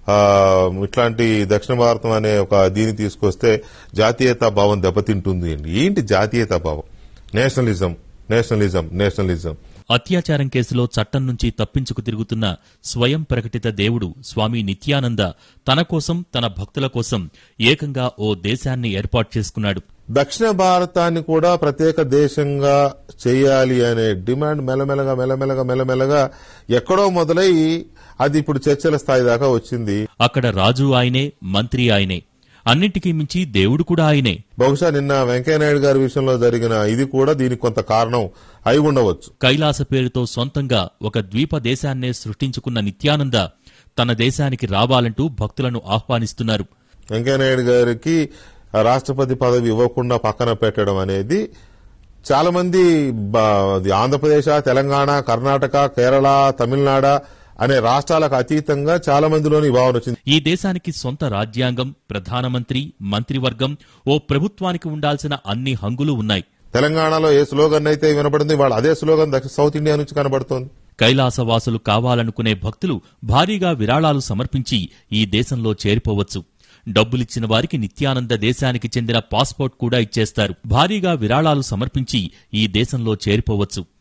ఆ, ఇట్లాంటి దక్షిణ భారతం అనే ఒక దీన్ని తీసుకొస్తే జాతీయతా భావం దెబ్బతింటుంది అండి ఏంటి జాతీయతా భావం నేషనలిజం నేషనలిజం నేషనలిజం అత్యాచారం కేసులో చట్టం నుంచి తప్పించుకు తిరుగుతున్న స్వయం ప్రకటిత దేవుడు స్వామి నిత్యానంద తన కోసం తన భక్తుల కోసం ఏకంగా ఓ దేశాన్ని ఏర్పాటు చేసుకున్నాడు దక్షిణ భారతాన్ని కూడా ప్రత్యేక దేశంగా చేయాలి అనే డిమాండ్ మెల్లమెల్లగా మెల్లమెల్లగా మెల్లమెల్లగా ఎక్కడో మొదలై అది ఇప్పుడు చర్చల స్థాయి దాకా వచ్చింది అక్కడ రాజు ఆయనే మంత్రి ఆయనే అన్నింటికీ మించి దేవుడు కూడా ఆయనే బహుశా నిన్న వెంకయ్యనాయుడు గారి విషయంలో జరిగిన ఇది కూడా దీనికి కొంత కారణం అయి ఉండవచ్చు కైలాస పేరుతో సొంతంగా ఒక ద్వీప దేశాన్నే సృష్టించుకున్న నిత్యానంద తన దేశానికి రావాలంటూ భక్తులను ఆహ్వానిస్తున్నారు వెంకయ్యనాయుడు గారికి రాష్ట్రపతి పదవి ఇవ్వకుండా పక్కన పెట్టడం అనేది చాలా మంది బ- అది ఆంధ్రప్రదేశ్ తెలంగాణ కర్ణాటక కేరళ తమిళనాడు అనే రాష్ట్రాలకు అతీతంగా చాలా మందిలోని ఈ భావన వచ్చింది ఈ దేశానికి సొంత రాజ్యాంగం ప్రధానమంత్రి మంత్రివర్గం ఓ ప్రభుత్వానికి ఉండాల్సిన అన్ని హంగులు ఉన్నాయి తెలంగాణలో ఏ స్లోగన్ అయితే వినపడింది వాళ్ళు అదే స్లోగన్ దక్షిణ సౌత్ ఇండియా నుంచి కనబడుతోంది కైలాసవాసులు కావాలనుకునే భక్తులు భారీగా విరాళాలు సమర్పించి ఈ దేశంలో చేరిపోవచ్చు డబ్బులిచ్చిన వారికి నిత్యానంద దేశానికి చెందిన పాస్పోర్ట్ కూడా ఇచ్చేస్తారు భారీగా విరాళాలు సమర్పించి ఈ దేశంలో చేరిపోవచ్చు